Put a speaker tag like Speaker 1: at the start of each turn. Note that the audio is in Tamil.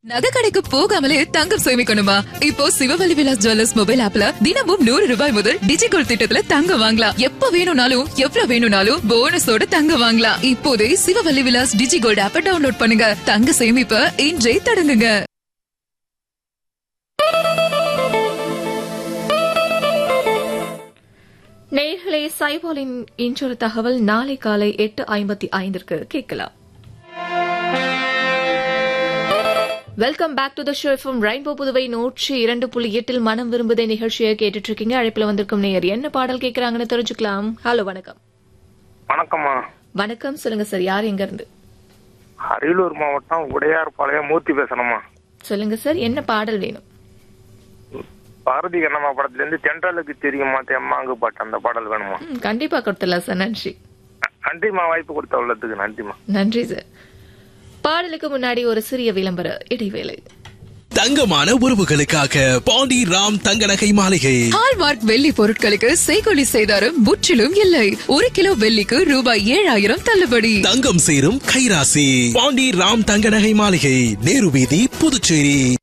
Speaker 1: நகை கடைக்கு போகாமலே தங்கம் சேமிக்கணுமா இப்போ சிவவலி விலாஸ் ஜுவல்லர்ஸ் மொபைல் ஆப்ல தினமும் நூறு ரூபாய் முதல் டிஜிகோல்ட் திட்டத்துல தங்கம் வாங்கலாம் எப்ப வேணும்னாலும் எவ்வளவு வேணும்னாலும் போனஸோட தங்கம் வாங்கலாம் இப்போதே சிவவல்லி விலாஸ் டிஜிகோல்ட் ஆப்பை டவுன்லோட் பண்ணுங்க தங்க சேமிப்ப இன்றே தொடங்குங்க
Speaker 2: நேர்களே சைபாலின் இன்றொரு தகவல் நாளை காலை எட்டு ஐம்பத்தி ஐந்திற்கு கேட்கலாம் welcome back to the show from Rainbow Puduvai நூற்றி இரண்டு புள்ளி எட்டில் மனம் விரும்புதே நிகழ்ச்சியை கேட்டுட்டு இருக்கீங்க அழைப்பில் வந்திருக்கும் நேயர் என்ன பாடல் கேட்கறாங்கன்னு தெரிஞ்சுக்கலாம் ஹலோ வணக்கம்
Speaker 3: வணக்கம்மா
Speaker 2: வணக்கம் சொல்லுங்க சார் யார் எங்க இருந்து
Speaker 3: அரியலூர் மாவட்டம் உடையார்பாளையம் மூர்த்தி பேசணுமா
Speaker 2: சொல்லுங்க சார் என்ன பாடல் வேணும்
Speaker 3: பாரதி கண்ணம்மா படத்துல இருந்து தென்றலுக்கு தெரியுமா தெம்மாங்கு பாட்டு அந்த பாடல் வேணுமா
Speaker 2: ம், கண்டிப்பா கொடுத்துடலாம் சார் நன்றி
Speaker 3: ந- நன்றிம்மா வாய்ப்பு கொடுத்த உள்ளதுக்கு நன்றிம்மா
Speaker 2: நன்றி சார் பாடலுக்கு முன்னாடி ஒரு சிறிய விளம்பர இடைவேளை
Speaker 4: தங்கமான உறவுகளுக்காக பாண்டி ராம் தங்க நகை மாளிகை
Speaker 1: ஹால்மார்க் வெள்ளி பொருட்களுக்கு செய்கொலி செய்தாரும் முற்றிலும் இல்லை ஒரு கிலோ வெள்ளிக்கு ரூபாய் ஏழாயிரம் தள்ளுபடி
Speaker 4: தங்கம் சேரும் கைராசி பாண்டி ராம் தங்க நகை மாளிகை நேரு வீதி புதுச்சேரி